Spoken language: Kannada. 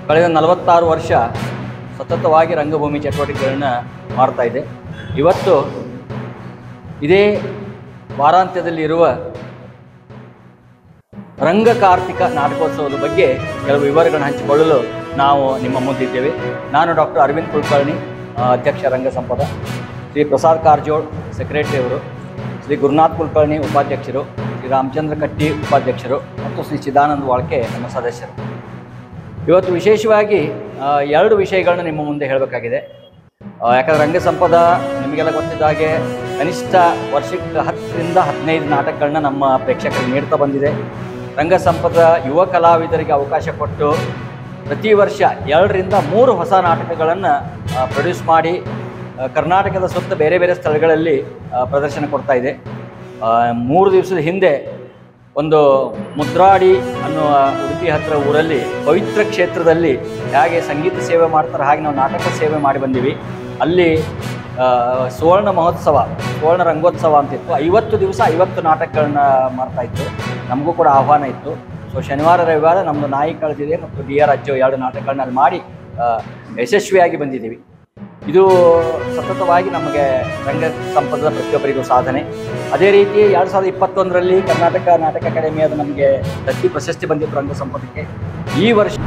ಕಳೆದ ನಲವತ್ತಾರು ವರ್ಷ ಸತತವಾಗಿ ರಂಗಭೂಮಿ ಚಟುವಟಿಕೆಗಳನ್ನ ಮಾಡ್ತಾ ಇದೆ ಇವತ್ತು ಇದೇ ವಾರಾಂತ್ಯದಲ್ಲಿ ಇರುವ ರಂಗ ಕಾರ್ತಿಕ ನಾಟಕೋತ್ಸವದ ಬಗ್ಗೆ ಕೆಲವು ವಿವರಗಳನ್ನು ಹಂಚಿಕೊಳ್ಳಲು ನಾವು ನಿಮ್ಮ ಮುಂದಿದ್ದೇವೆ ನಾನು ಡಾಕ್ಟರ್ ಅರವಿಂದ್ ಕುಲಕರ್ಣಿ ಆ, ಅಧ್ಯಕ್ಷ ರಂಗ ಸಂಪದ ಶ್ರೀ ಪ್ರಸಾದ್ ಕಾರಜೋಳ್ ಸೆಕ್ರೆಟರಿ ಅವರು ಶ್ರೀ ಗುರುನಾಥ್ ಕುಲಕರ್ಣಿ ಉಪಾಧ್ಯಕ್ಷರು ಶ್ರೀ ರಾಮಚಂದ್ರ ಕಟ್ಟಿ ಉಪಾಧ್ಯಕ್ಷರು ಮತ್ತು ಶ್ರೀ ಚಿದಾನಂದ ವಾಳ್ಕೆ ನಮ್ಮ ಸದಸ್ಯರು ಇವತ್ತು ವಿಶೇಷವಾಗಿ ಆ, ಎರಡು ವಿಷಯಗಳನ್ನ ನಿಮ್ಮ ಮುಂದೆ ಹೇಳಬೇಕಾಗಿದೆ ಆ, ಯಾಕಂದ್ರೆ ರಂಗ ಸಂಪದ ನಿಮಗೆಲ್ಲ ಗೊತ್ತಿದ್ದ ಹಾಗೆ ಕನಿಷ್ಠ ವರ್ಷಕ್ಕೆ ಹತ್ತರಿಂದ ಹದಿನೈದು ನಾಟಕಗಳನ್ನ ನಮ್ಮ ಪ್ರೇಕ್ಷಕರಿಗೆ ನೀಡ್ತಾ ಬಂದಿದೆ ರಂಗ ಸಂಪದ ಯುವ ಕಲಾವಿದರಿಗೆ ಅವಕಾಶ ಕೊಟ್ಟು ಪ್ರತಿ ವರ್ಷ ಎರಡರಿಂದ ಮೂರು ಹೊಸ ನಾಟಕಗಳನ್ನು ಪ್ರೊಡ್ಯೂಸ್ ಮಾಡಿ ಆ, ಕರ್ನಾಟಕದ ಸುತ್ತ ಬೇರೆ ಬೇರೆ ಸ್ಥಳಗಳಲ್ಲಿ ಆ, ಪ್ರದರ್ಶನ ಕೊಡ್ತಾ ಇದೆ ಆ, ಮೂರು ದಿವಸದ ಹಿಂದೆ ಒಂದು ಮುದ್ರಾಡಿ ಅನ್ನುವ ಉಡುಪಿ ಹತ್ತಿರ ಊರಲ್ಲಿ ಪವಿತ್ರ ಕ್ಷೇತ್ರದಲ್ಲಿ ಹೇಗೆ ಸಂಗೀತ ಸೇವೆ ಮಾಡ್ತಾರೆ ಹಾಗೆ ನಾವು ನಾಟಕ ಸೇವೆ ಮಾಡಿ ಬಂದೀವಿ ಅಲ್ಲಿ ಆ, ಸುವರ್ಣ ಮಹೋತ್ಸವ ಸುವರ್ಣ ರಂಗೋತ್ಸವ ಅಂತಿತ್ತು ಐವತ್ತು ದಿವಸ ಐವತ್ತು ನಾಟಕಗಳನ್ನ ಮಾಡ್ತಾ ಇತ್ತು ನಮಗೂ ಕೂಡ ಆಹ್ವಾನ ಇತ್ತು ಸೊ ಶನಿವಾರ ರವಿವಾರ ನಮ್ಮದು ನಾಯಿ ಕಳೆದಿದೆ ಮತ್ತು ಡಿ ಆರ್ ಅಜ್ಜು ಎರಡು ನಾಟಕಗಳನ್ನ ಅಲ್ಲಿ ಮಾಡಿ ಆ, ಯಶಸ್ವಿಯಾಗಿ ಬಂದಿದ್ದೀವಿ ಇದು ಸತತವಾಗಿ ನಮಗೆ ರಂಗ ಸಂಪದದ ಪ್ರತಿಯೊಬ್ಬರಿಗೂ ಸಾಧನೆ ಅದೇ ರೀತಿ ಎರಡು ಸಾವಿರದ ಇಪ್ಪತ್ತೊಂದರಲ್ಲಿ ಕರ್ನಾಟಕ ನಾಟಕ ಅಕಾಡೆಮಿ ಅದು ನಮಗೆ ದತ್ತಿ ಪ್ರಶಸ್ತಿ ಬಂದಿತ್ತು ರಂಗ ಸಂಪದಕ್ಕೆ ಈ ವರ್ಷ